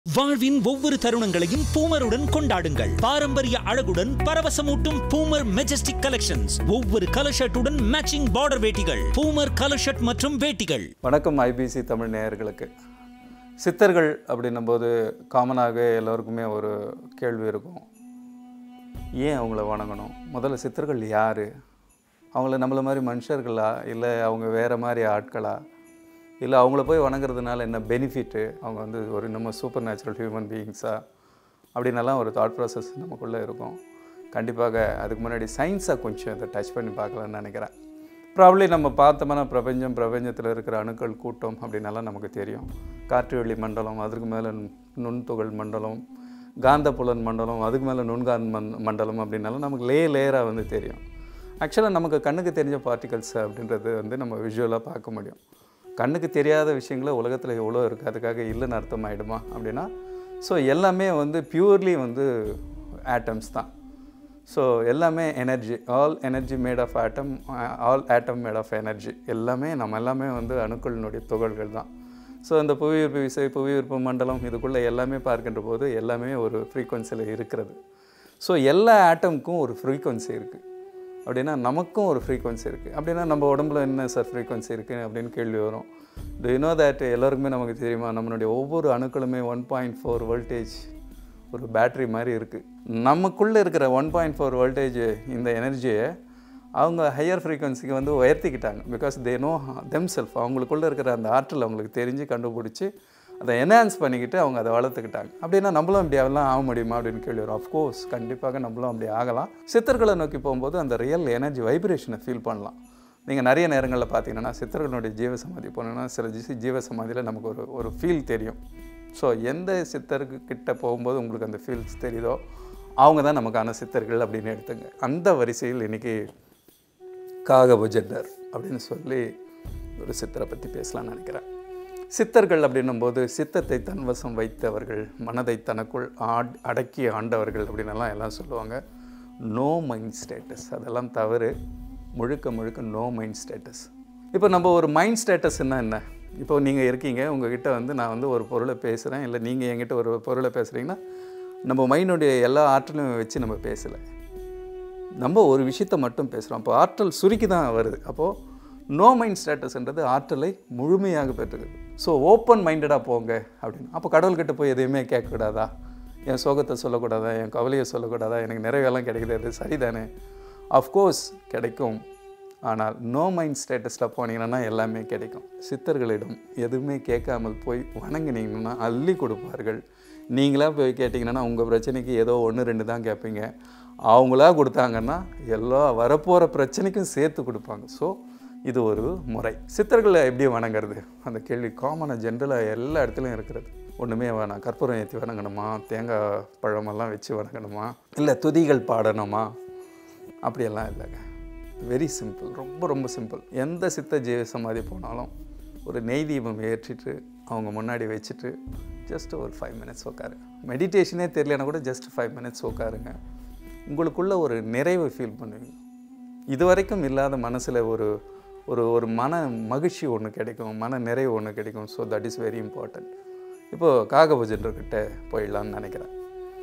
வாழ்வின் ஒவ்வொரு தருணங்களையும் பூமருடன் கொண்டாடுங்கள் பாரம்பரிய அழகுடன் பரவசமூட்டும் பூமர் மெஜஸ்டிக் கலெக்ஷன்ஸ் ஒவ்வொரு கலர் ஷர்ட்டுடன் மேட்சிங் பார்டர் வேட்டிகள் பூமர் கலர் ஷர்ட் மற்றும் வேட்டிகள் வணக்கம் ஐபிசி தமிழ் நேயர்களுக்கு சித்தர்கள் அப்படின்னும்போது காமனாக எல்லோருக்குமே ஒரு கேள்வி இருக்கும் ஏன் அவங்கள வணங்கணும் முதல்ல சித்தர்கள் யார் அவங்கள நம்மள மாதிரி மனுஷர்களா இல்லை அவங்க வேறு மாதிரி ஆட்களா இல்லை அவங்கள போய் வணங்குறதுனால என்ன பெனிஃபிட்டு அவங்க வந்து ஒரு நம்ம சூப்பர் நேச்சுரல் ஹியூமன் பீயிங்ஸா அப்படின்னெல்லாம் ஒரு தாட் ப்ராசஸ் நமக்குள்ளே இருக்கும் கண்டிப்பாக அதுக்கு முன்னாடி சயின்ஸை கொஞ்சம் இதை டச் பண்ணி பார்க்கலான்னு நினைக்கிறேன் ப்ராப்ளி நம்ம பார்த்தோம்னா பிரபஞ்சம் பிரபஞ்சத்தில் இருக்கிற அணுக்கள் கூட்டம் அப்படின்னெல்லாம் நமக்கு தெரியும் காற்று வெளி மண்டலம் அதுக்கு மேலே நுண்துகள் மண்டலம் காந்தப்புலன் மண்டலம் அதுக்கு மேலே நுண்காந்த மண் மண்டலம் அப்படின்னாலும் நமக்கு லே லேயராக வந்து தெரியும் ஆக்சுவலாக நமக்கு கண்ணுக்கு தெரிஞ்ச பார்ட்டிகல்ஸ் அப்படின்றது வந்து நம்ம விஷுவலாக பார்க்க முடியும் கண்ணுக்கு தெரியாத விஷயங்களை உலகத்தில் எவ்வளோ இருக்குது அதுக்காக இல்லைன்னு அர்த்தம் ஆகிடுமா அப்படின்னா ஸோ எல்லாமே வந்து பியூர்லி வந்து ஆட்டம்ஸ் தான் ஸோ எல்லாமே energy all energy made of atom all atom made of energy எல்லாமே நம்ம எல்லாமே வந்து அணுக்களினுடைய துகள்கள் தான் ஸோ அந்த புவியீர்ப்பு விசை புவியீர்ப்பு மண்டலம் இதுக்குள்ளே எல்லாமே பார்க்கின்ற போது எல்லாமே ஒரு ஃப்ரீக்குவன்சியில் இருக்கிறது ஸோ எல்லா ஆட்டமுக்கும் ஒரு ஃப்ரீக்குவன்சி இருக்குது அப்படின்னா நமக்கும் ஒரு ஃப்ரீக்குவன்சி இருக்குது அப்படின்னா நம்ம உடம்புல என்ன சார் ஃப்ரீக்குவன்சி இருக்குது அப்படின்னு கேள்வி வரும் டு யூ நோ தட் எல்லாருக்குமே நமக்கு தெரியுமா நம்மளுடைய ஒவ்வொரு அணுக்களுமே ஒன் பாயிண்ட் ஃபோர் வோல்டேஜ் ஒரு பேட்ரி மாதிரி இருக்குது நமக்குள்ளே இருக்கிற ஒன் பாயிண்ட் ஃபோர் வோல்டேஜ் இந்த எனர்ஜியை அவங்க ஹையர் ஃப்ரீக்வன்சிக்கு வந்து உயர்த்திக்கிட்டாங்க because they know them self அவங்களுக்குள்ளே இருக்கிற அந்த ஆற்றல் அவங்களுக்கு தெரிஞ்சு கண்டுபிடிச்சி அதை என்ஹான்ஸ் பண்ணிக்கிட்டு அவங்க அதை வளர்த்துக்கிட்டாங்க அப்படின்னா நம்மளும் அப்படி அதெல்லாம் ஆக முடியுமா அப்படின்னு கேள்வி வரும் அஃப்கோர்ஸ் கண்டிப்பாக நம்மளும் அப்படி ஆகலாம் சித்தர்களை நோக்கி போகும்போது அந்த ரியல் எனர்ஜி வைப்ரேஷனை ஃபீல் பண்ணலாம் நீங்கள் நிறைய நேரங்களில் பார்த்தீங்கன்னா சித்தர்களுடைய ஜீவசமாதி போனோன்னா சில ஜி ஜீவசமாதியில் நமக்கு ஒரு ஒரு ஃபீல் தெரியும் ஸோ எந்த சித்தருக்கு கிட்ட போகும்போது உங்களுக்கு அந்த ஃபீல்ஸ் தெரியுதோ அவங்க தான் நமக்கான சித்தர்கள் அப்படின்னு எடுத்துங்க அந்த வரிசையில் இன்றைக்கி காகபுஜண்டர் அப்படின்னு சொல்லி ஒரு சித்தரை பற்றி பேசலாம்னு நினைக்கிறேன் சித்தர்கள் அப்படின்னும்போது சித்தத்தை தன்வசம் வைத்தவர்கள் மனதை தனக்குள் ஆட் அடக்கி ஆண்டவர்கள் அப்படின்னெல்லாம் எல்லாம் சொல்லுவாங்க நோ மைண்ட் ஸ்டேட்டஸ் அதெல்லாம் தவறு முழுக்க முழுக்க நோ மைண்ட் ஸ்டேட்டஸ் இப்போ நம்ம ஒரு மைண்ட் ஸ்டேட்டஸ்ன்னா என்ன இப்போ நீங்கள் இருக்கீங்க உங்ககிட்ட வந்து நான் வந்து ஒரு பொருளை பேசுகிறேன் இல்லை நீங்கள் என்கிட்ட ஒரு பொருளை பேசுகிறீங்கன்னா நம்ம மைண்டுடைய எல்லா ஆற்றலும் வச்சு நம்ம பேசலை நம்ம ஒரு விஷயத்தை மட்டும் பேசுகிறோம் அப்போ ஆற்றல் சுருக்கி தான் வருது அப்போது நோ மைண்ட் ஸ்டேட்டஸ்ன்றது ஆற்றலை முழுமையாக பெற்றுக்குது ஸோ ஓப்பன் மைண்டடாக போங்க அப்படின்னு அப்போ கடவுள்கிட்ட போய் எதையுமே கேட்கக்கூடாதா என் சோகத்தை சொல்லக்கூடாதா என் கவலையை சொல்லக்கூடாதா எனக்கு நிறைவேலாம் கிடைக்குது அது சரிதானே அஃப்கோர்ஸ் கிடைக்கும் ஆனால் நோ மைண்ட் ஸ்டேட்டஸில் போனீங்கன்னா எல்லாமே கிடைக்கும் சித்தர்களிடம் எதுவுமே கேட்காமல் போய் வணங்கினீங்கன்னா அள்ளி கொடுப்பார்கள் நீங்களாக போய் கேட்டிங்கன்னா உங்கள் பிரச்சனைக்கு ஏதோ ஒன்று ரெண்டு தான் கேட்பீங்க அவங்களா கொடுத்தாங்கன்னா எல்லா வரப்போகிற பிரச்சனைக்கும் சேர்த்து கொடுப்பாங்க ஸோ இது ஒரு முறை சித்தர்களை எப்படி வணங்குறது அந்த கேள்வி காமனாக ஜென்ரலாக எல்லா இடத்துலையும் இருக்கிறது ஒன்றுமே வேணாம் கற்பூரம் ஏற்றி வணங்கணுமா தேங்காய் பழமெல்லாம் வச்சு வணங்கணுமா இல்லை துதிகள் பாடணுமா அப்படியெல்லாம் இல்லைங்க வெரி சிம்பிள் ரொம்ப ரொம்ப சிம்பிள் எந்த சித்த ஜீவ சமாதி போனாலும் ஒரு நெய் தீபம் ஏற்றிட்டு அவங்க முன்னாடி வச்சுட்டு ஜஸ்ட் ஒரு ஃபைவ் மினிட்ஸ் உட்காரு மெடிடேஷனே தெரியலனா கூட ஜஸ்ட் ஃபைவ் மினிட்ஸ் உட்காருங்க உங்களுக்குள்ள ஒரு நிறைவை ஃபீல் பண்ணுவீங்க இது வரைக்கும் இல்லாத மனசில் ஒரு ஒரு ஒரு மன மகிழ்ச்சி ஒன்று கிடைக்கும் மன நிறைவு ஒன்று கிடைக்கும் so that is very important இப்போது காகபுஜண்டர்கிட்ட போயிடலாம்னு நினைக்கிறேன்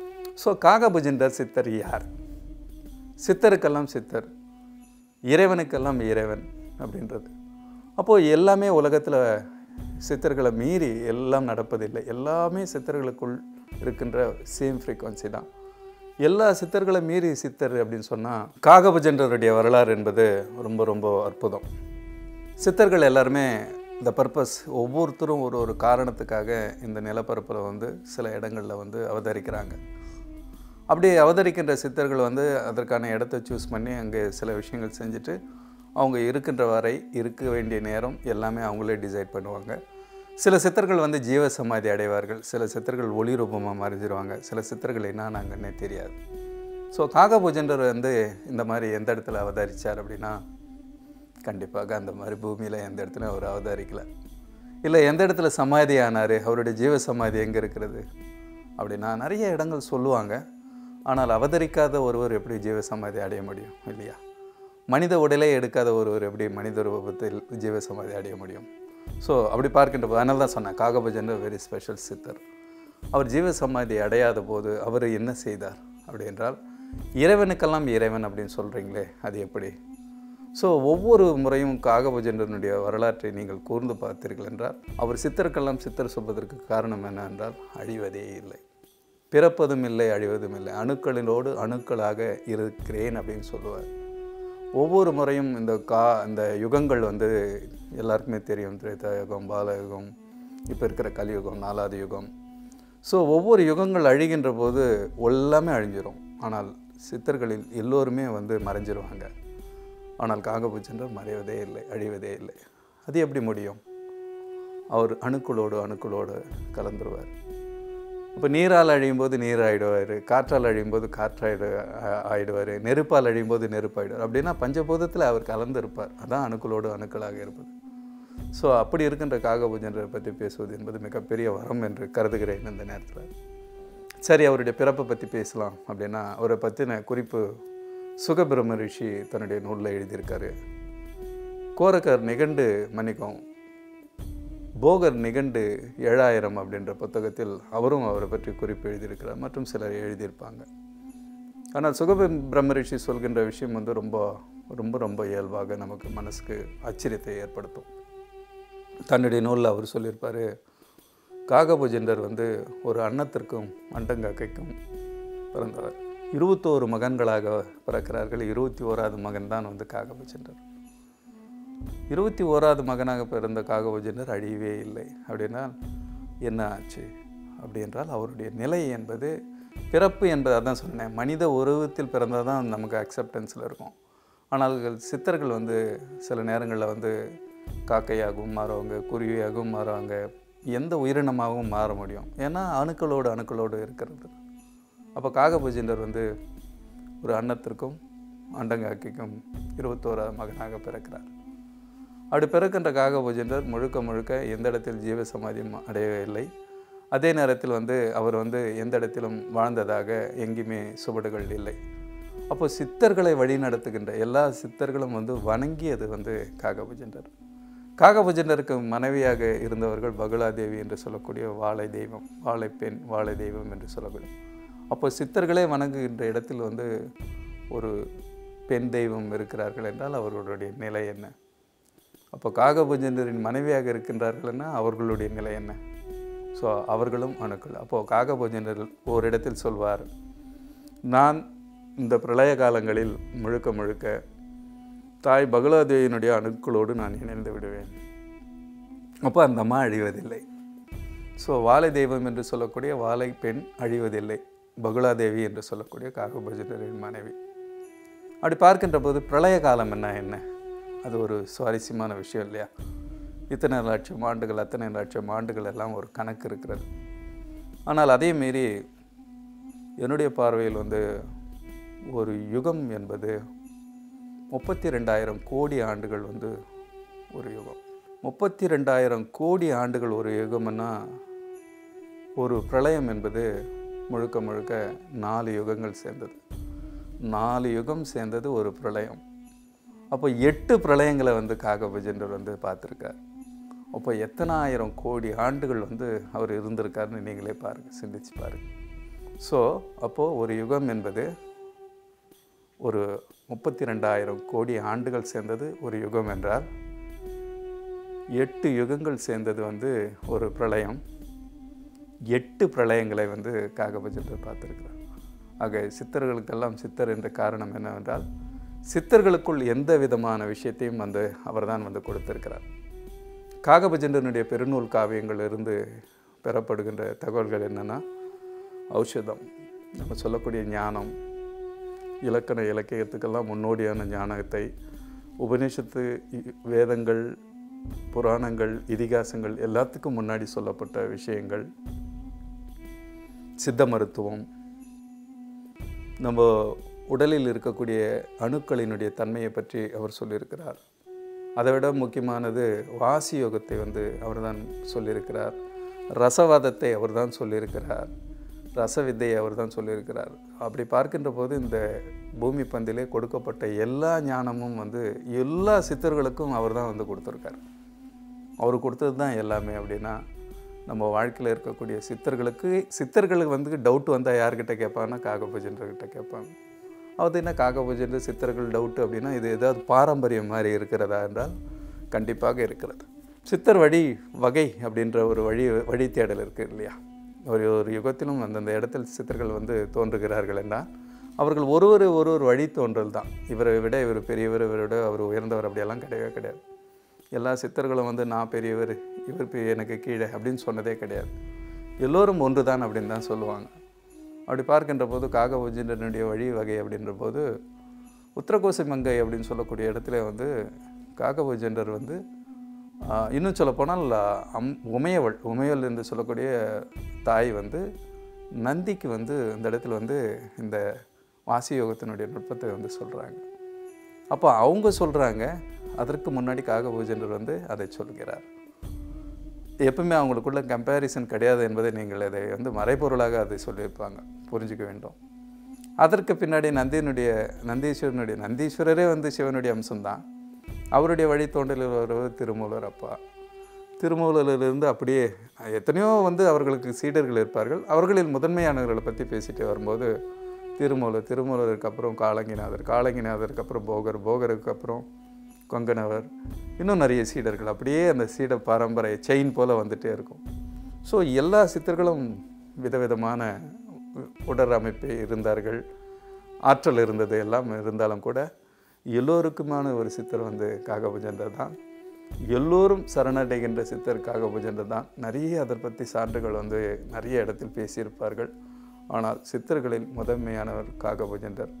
ஸோ காகபுஜண்டர் சித்தர் யார் சித்தருக்கெல்லாம் சித்தர் இறைவனுக்கெல்லாம் இறைவன் அப்படின்றது அப்போது எல்லாமே உலகத்தில் சித்தர்களை மீறி எல்லாம் நடப்பதில்லை எல்லாமே சித்தர்களுக்குள் இருக்கின்ற சேம் ஃப்ரீக்வன்சி தான் எல்லா சித்தர்களை மீறி சித்தர் அப்படின்னு சொன்னால் காகபுஜண்டருடைய வரலாறு என்பது ரொம்ப ரொம்ப அற்புதம் சித்தர்கள் எல்லாருமே இந்த பர்பஸ் ஒவ்வொருத்தரும் ஒரு ஒரு காரணத்துக்காக இந்த நிலப்பரப்பில் வந்து சில இடங்களில் வந்து அவதரிக்கிறாங்க அப்படி அவதரிக்கின்ற சித்தர்கள் வந்து அதற்கான இடத்த சூஸ் பண்ணி அங்கே சில விஷயங்கள் செஞ்சுட்டு அவங்க இருக்கின்ற வரை இருக்க வேண்டிய நேரம் எல்லாமே அவங்களே டிசைட் பண்ணுவாங்க சில சித்தர்கள் வந்து ஜீவ சமாதி அடைவார்கள் சில சித்தர்கள் ஒளி ரூபமாக மறைஞ்சிருவாங்க சில சித்தர்கள் என்னன்னாங்கன்னே தெரியாது ஸோ காகபூஜண்டர் வந்து இந்த மாதிரி எந்த இடத்துல அவதரித்தார் அப்படின்னா கண்டிப்பாக அந்த மாதிரி பூமியில் எந்த இடத்துல அவர் அவதரிக்கலை இல்லை எந்த இடத்துல சமாதி ஆனார் அவருடைய ஜீவ சமாதி எங்கே இருக்கிறது அப்படின்னா நிறைய இடங்கள் சொல்லுவாங்க ஆனால் அவதரிக்காத ஒருவர் எப்படி ஜீவ சமாதி அடைய முடியும் இல்லையா மனித உடலே எடுக்காத ஒருவர் எப்படி மனித ரூபத்தில் ஜீவ சமாதி அடைய முடியும் ஸோ அப்படி பார்க்கின்ற போது அதனால தான் சொன்னேன் காகபஜன் வெரி ஸ்பெஷல் சித்தர் அவர் ஜீவ சமாதி அடையாத போது அவர் என்ன செய்தார் அப்படி என்றால் இறைவனுக்கெல்லாம் இறைவன் அப்படின்னு சொல்கிறீங்களே அது எப்படி ஸோ ஒவ்வொரு முறையும் காகபுஜண்டனுடைய வரலாற்றை நீங்கள் கூர்ந்து பார்த்தீர்கள் என்றால் அவர் சித்தருக்கெல்லாம் சித்தர் சொல்வதற்கு காரணம் என்ன என்றால் அழிவதே இல்லை பிறப்பதும் இல்லை அழிவதும் இல்லை அணுக்களினோடு அணுக்களாக இருக்கிறேன் அப்படின்னு சொல்லுவார் ஒவ்வொரு முறையும் இந்த கா இந்த யுகங்கள் வந்து எல்லாருக்குமே தெரியும் திரேதா யுகம் பாலயுகம் இப்போ இருக்கிற கலியுகம் நாலாவது யுகம் ஸோ ஒவ்வொரு யுகங்கள் அழிகின்ற போது எல்லாமே அழிஞ்சிரும் ஆனால் சித்தர்களில் எல்லோருமே வந்து மறைஞ்சிருவாங்க ஆனால் காகபூச்சென்றால் மறைவதே இல்லை அழிவதே இல்லை அது எப்படி முடியும் அவர் அணுக்களோடு அணுக்களோடு கலந்துருவார் இப்போ நீரால் அழியும் போது நீர் ஆயிடுவார் காற்றால் அழியும் போது காற்றாயிடு ஆ- ஆயிடுவார் நெருப்பால் அழியும் போது நெருப்பாயிடுவார் அப்படின்னா பஞ்சபூதத்தில் அவர் கலந்திருப்பார் அதான் அணுக்களோடு அணுக்களாக இருப்பது ஸோ அப்படி இருக்கின்ற காகபூஜனரை பற்றி பேசுவது என்பது மிகப்பெரிய வரம் என்று கருதுகிறேன் இந்த நேரத்தில் சரி அவருடைய பிறப்பை பற்றி பேசலாம் அப்படின்னா அவரை பற்றின குறிப்பு சுகபிரம ரிஷி தன்னுடைய நூலில் எழுதியிருக்காரு கோரக்கர் நிகண்டு மன்னிக்கும் போகர் நிகண்டு ஏழாயிரம் அப்படின்ற புத்தகத்தில் அவரும் அவரை பற்றி குறிப்பு எழுதியிருக்கிறார் மற்றும் சிலர் எழுதியிருப்பாங்க ஆனால் சுகப பிரம்மரிஷி சொல்கின்ற விஷயம் வந்து ரொம்ப ரொம்ப ரொம்ப இயல்பாக நமக்கு மனசுக்கு ஆச்சரியத்தை ஏற்படுத்தும் தன்னுடைய நூலில் அவர் சொல்லியிருப்பார் காகபுஜெண்டர் வந்து ஒரு அன்னத்திற்கும் அண்டங்காக்கைக்கும் பிறந்தவர் இருபத்தோரு மகன்களாக பிறக்கிறார்கள் இருபத்தி ஓராவது மகன் தான் வந்து காகபுஜெண்டர் இருபத்தி ஓராவது மகனாக பிறந்த காகபுஜனர் அழியவே இல்லை அப்படின்னா என்ன ஆச்சு அப்படி என்றால் அவருடைய நிலை என்பது பிறப்பு என்பது அதான் சொன்னேன் மனித உருவத்தில் பிறந்தால் தான் நமக்கு அக்செப்டன்ஸில் இருக்கும் ஆனால் சித்தர்கள் வந்து சில நேரங்களில் வந்து காக்கையாகவும் மாறுவாங்க குருவியாகவும் மாறுவாங்க எந்த உயிரினமாகவும் மாற முடியும் ஏன்னா அணுக்களோடு அணுக்களோடு இருக்கிறது அப்போ காகபூஜிண்டர் வந்து ஒரு அன்னத்திற்கும் அண்டங்காக்கிக்கும் இருபத்தோராவது மகனாக பிறக்கிறார் அப்படி பிறக்கின்ற காகபூஜிண்டர் முழுக்க முழுக்க எந்த இடத்தில் ஜீவ சமாதியும் அடையவே இல்லை அதே நேரத்தில் வந்து அவர் வந்து எந்த இடத்திலும் வாழ்ந்ததாக எங்கேயுமே சுவடுகள் இல்லை அப்போ சித்தர்களை வழி நடத்துகின்ற எல்லா சித்தர்களும் வந்து வணங்கியது வந்து காகபூஜண்டர் காகபூஜண்டருக்கு மனைவியாக இருந்தவர்கள் பகுலாதேவி என்று சொல்லக்கூடிய வாழை தெய்வம் வாழை பெண் வாழை தெய்வம் என்று சொல்லக்கூடிய அப்போ சித்தர்களே வணங்குகின்ற இடத்தில் வந்து ஒரு பெண் தெய்வம் இருக்கிறார்கள் என்றால் அவர்களுடைய நிலை என்ன அப்போ காகபூஜண்டரின் மனைவியாக இருக்கின்றார்கள்னா அவர்களுடைய நிலை என்ன ஸோ அவர்களும் அணுக்கள் அப்போது காகபூஜண்டர் ஓரிடத்தில் சொல்வார் நான் இந்த பிரளய காலங்களில் முழுக்க முழுக்க தாய் பகலாதேவியினுடைய அணுக்களோடு நான் இணைந்து விடுவேன் அப்போ அந்த அம்மா அழிவதில்லை ஸோ வாழை தெய்வம் என்று சொல்லக்கூடிய வாழை பெண் அழிவதில்லை பகுலாதேவி என்று சொல்லக்கூடிய காகபூஜனரின் மனைவி அப்படி பார்க்கின்ற போது பிரளய காலம் என்ன என்ன அது ஒரு சுவாரஸ்யமான விஷயம் இல்லையா இத்தனை லட்சம் ஆண்டுகள் அத்தனை லட்சம் ஆண்டுகள் எல்லாம் ஒரு கணக்கு இருக்கிறது ஆனால் அதே மீறி என்னுடைய பார்வையில் வந்து ஒரு யுகம் என்பது முப்பத்தி ரெண்டாயிரம் கோடி ஆண்டுகள் வந்து ஒரு யுகம் முப்பத்தி ரெண்டாயிரம் கோடி ஆண்டுகள் ஒரு யுகம்னா ஒரு பிரளயம் என்பது முழுக்க முழுக்க நாலு யுகங்கள் சேர்ந்தது நாலு யுகம் சேர்ந்தது ஒரு பிரளயம் அப்போ எட்டு பிரளயங்களை வந்து காகபஜெண்டர் வந்து பார்த்துருக்கார் அப்போ எத்தனை ஆயிரம் கோடி ஆண்டுகள் வந்து அவர் இருந்திருக்காருன்னு நீங்களே பாருங்கள் சிந்திச்சு பாருங்கள் ஸோ அப்போது ஒரு யுகம் என்பது ஒரு முப்பத்தி ரெண்டாயிரம் கோடி ஆண்டுகள் சேர்ந்தது ஒரு யுகம் என்றால் எட்டு யுகங்கள் சேர்ந்தது வந்து ஒரு பிரளயம் எட்டு பிரளயங்களை வந்து காகபஜெண்டர் பார்த்துருக்கிறார் ஆக சித்தர்களுக்கெல்லாம் சித்தர் என்ற காரணம் என்னவென்றால் சித்தர்களுக்குள் எந்த விதமான விஷயத்தையும் வந்து அவர்தான் வந்து கொடுத்திருக்கிறார் காகபஜெண்டனுடைய பெருநூல் காவியங்கள் இருந்து பெறப்படுகின்ற தகவல்கள் என்னென்னா ஔஷதம் நம்ம சொல்லக்கூடிய ஞானம் இலக்கண இலக்கியத்துக்கெல்லாம் முன்னோடியான ஞானத்தை உபநிஷத்து இ- வேதங்கள் புராணங்கள் இதிகாசங்கள் எல்லாத்துக்கும் முன்னாடி சொல்லப்பட்ட விஷயங்கள் சித்த மருத்துவம் நம்ம உடலில் இருக்கக்கூடிய அணுக்களினுடைய தன்மையை பற்றி அவர் சொல்லியிருக்கிறார் அதை விட முக்கியமானது வாசி யோகத்தை வந்து அவர்தான் சொல்லியிருக்கிறார் ரசவாதத்தை அவர்தான் சொல்லியிருக்கிறார் ரசவித்தையை அவர்தான் சொல்லியிருக்கிறார் அப்படி பார்க்கின்ற போது இந்த பூமி பந்திலே கொடுக்கப்பட்ட எல்லா ஞானமும் வந்து எல்லா சித்தர்களுக்கும் அவர்தான் வந்து கொடுத்துருக்கார் அவர் கொடுத்தது தான் எல்லாமே அப்படின்னா நம்ம வாழ்க்கையில் இருக்கக்கூடிய சித்தர்களுக்கு சித்தர்களுக்கு வந்து டவுட் வந்தால் யார்கிட்ட கேட்பாங்கன்னா காகபூஜன்றகிட்ட கேட்பாங்க அது என்ன காகபூஜன்ற சித்தர்கள் டவுட்டு அப்படின்னா இது ஏதாவது பாரம்பரியம் மாதிரி இருக்கிறதா என்றால் கண்டிப்பாக இருக்கிறது சித்தர் வழி வகை அப்படின்ற ஒரு வழி வழி தேடல் இருக்குது இல்லையா ஒரு ஒரு யுகத்திலும் அந்தந்த இடத்தில் சித்தர்கள் வந்து தோன்றுகிறார்கள் என்றால் அவர்கள் ஒரு ஒரு ஒரு ஒரு வழி தோன்றல் தான் இவரை விட இவர் பெரியவர் இவரை விட அவர் உயர்ந்தவர் அப்படியெல்லாம் கிடையவே கிடையாது எல்லா சித்தர்களும் வந்து நான் பெரியவர் இவர் பெ- எனக்கு கீழே அப்படின்னு சொன்னதே கிடையாது எல்லோரும் ஒன்று தான் அப்படின்னு தான் சொல்லுவாங்க அப்படி பார்க்கின்ற போது காகபூஜின்றனுடைய வழி வகை அப்படின்ற போது உத்தரகோசி மங்கை அப்படின்னு சொல்லக்கூடிய இடத்துல வந்து காகபூஜெண்டர் வந்து ஆஹ், இன்னும் சொல்லப்போனால் அம் உமையவள் உமையவள் என்று சொல்லக்கூடிய தாய் வந்து நந்திக்கு வந்து இந்த இடத்துல வந்து இந்த வாசி யோகத்தினுடைய நுட்பத்தை வந்து சொல்கிறாங்க அப்போ அவங்க சொல்கிறாங்க அதற்கு முன்னாடி காகபூஜெண்டர் வந்து அதை சொல்கிறார் எப்பவுமே அவங்களுக்குள்ள கம்பேரிசன் கிடையாது என்பதை நீங்கள் அதை வந்து மறைபொருளாக அதை சொல்லியிருப்பாங்க புரிஞ்சுக்க வேண்டும் அதற்கு பின்னாடி நந்தியினுடைய நந்தீஸ்வரனுடைய நந்தீஸ்வரரே வந்து சிவனுடைய அம்சம்தான் அவருடைய வழித்தோன்றலில் வருவது திருமூலர் அப்பா திருமூலரிலிருந்து அப்படியே எத்தனையோ வந்து அவர்களுக்கு சீடர்கள் இருப்பார்கள் அவர்களில் முதன்மையானவர்களை பற்றி பேசிட்டு வரும்போது திருமூலர் திருமூலருக்கு அப்புறம் காலங்கிநாதர் காலங்கிநாதருக்கு அப்புறம் போகர் போகருக்கு அப்புறம் கொங்கணவர் இன்னும் நிறைய சீடர்கள் அப்படியே அந்த சீட பாரம்பரிய செயின் போல் வந்துட்டே இருக்கும் ஸோ எல்லா சித்தர்களும் விதவிதமான உடல் அமைப்பு இருந்தார்கள் ஆற்றல் இருந்தது எல்லாம் இருந்தாலும் கூட எல்லோருக்குமான ஒரு சித்தர் வந்து காகபுஜண்டர் தான் எல்லோரும் சரணடைகின்ற சித்தர் காகபுஜண்டர் தான் நிறைய அதை பற்றி சான்றுகள் வந்து நிறைய இடத்தில் பேசியிருப்பார்கள் ஆனால் சித்தர்களில் முதன்மையானவர் காகபுஜண்டர்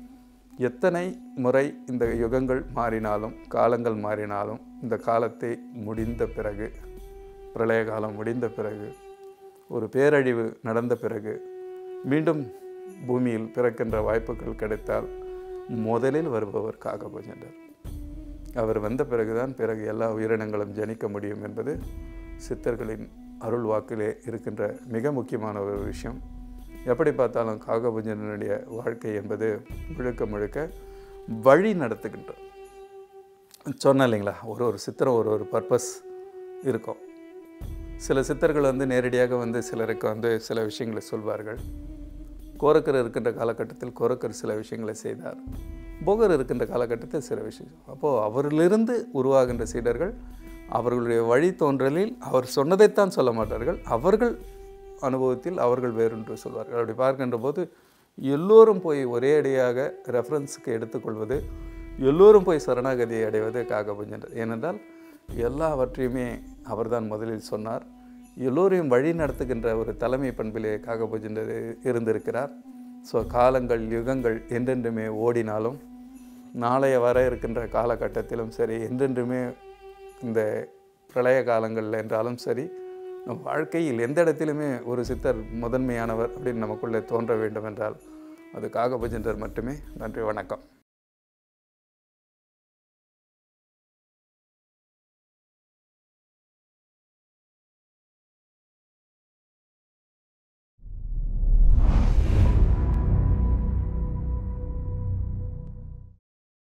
எத்தனை முறை இந்த யுகங்கள் மாறினாலும் காலங்கள் மாறினாலும் இந்த காலத்தை முடிந்த பிறகு பிரளய காலம் முடிந்த பிறகு ஒரு பேரழிவு நடந்த பிறகு மீண்டும் பூமியில் பிறக்கின்ற வாய்ப்புகள் கிடைத்தால் முதலில் வருபவர் காகபூஜண்டர் அவர் வந்த பிறகுதான் பிறகு எல்லா உயிரினங்களும் ஜனிக்க முடியும் என்பது சித்தர்களின் அருள் வாக்கிலே இருக்கின்ற மிக முக்கியமான ஒரு விஷயம் எப்படி பார்த்தாலும் காகபூஜனுடைய வாழ்க்கை என்பது முழுக்க முழுக்க வழி நடத்துகின்ற சொன்னேன் இல்லைங்களா ஒரு ஒரு சித்திரம் ஒரு ஒரு பர்பஸ் இருக்கும் சில சித்தர்கள் வந்து நேரடியாக வந்து சிலருக்கு வந்து சில விஷயங்களை சொல்வார்கள் கோரக்கர் இருக்கின்ற காலகட்டத்தில் கோரக்கர் சில விஷயங்களை செய்தார் போகர் இருக்கின்ற காலகட்டத்தில் சில விஷயம் அப்போது அவரிலிருந்து உருவாகின்ற சீடர்கள் அவர்களுடைய வழி தோன்றலில் அவர் சொன்னதைத்தான் சொல்ல மாட்டார்கள் அவர்கள் அனுபவத்தில் அவர்கள் வேறொன்று சொல்வார்கள் அப்படி பார்க்கின்ற போது எல்லோரும் போய் ஒரே அடியாக ரெஃபரன்ஸுக்கு எடுத்துக்கொள்வது எல்லோரும் போய் சரணாகதியை அடைவது காகபுஞ்சனர் ஏனென்றால் எல்லாவற்றையுமே அவர்தான் முதலில் சொன்னார் எல்லோரையும் வழி நடத்துகின்ற ஒரு தலைமை பண்பிலே காகபுஜண்டர் இருந்திருக்கிறார் ஸோ காலங்கள் யுகங்கள் என்றென்றுமே ஓடினாலும் நாளைய வர இருக்கின்ற காலகட்டத்திலும் சரி என்றென்றுமே இந்த பிரளய காலங்கள் என்றாலும் சரி நம் வாழ்க்கையில் எந்த இடத்திலுமே ஒரு சித்தர் முதன்மையானவர் அப்படின்னு நமக்குள்ளே தோன்ற வேண்டும் என்றால் அது காகபுஜண்டர் மட்டுமே நன்றி வணக்கம்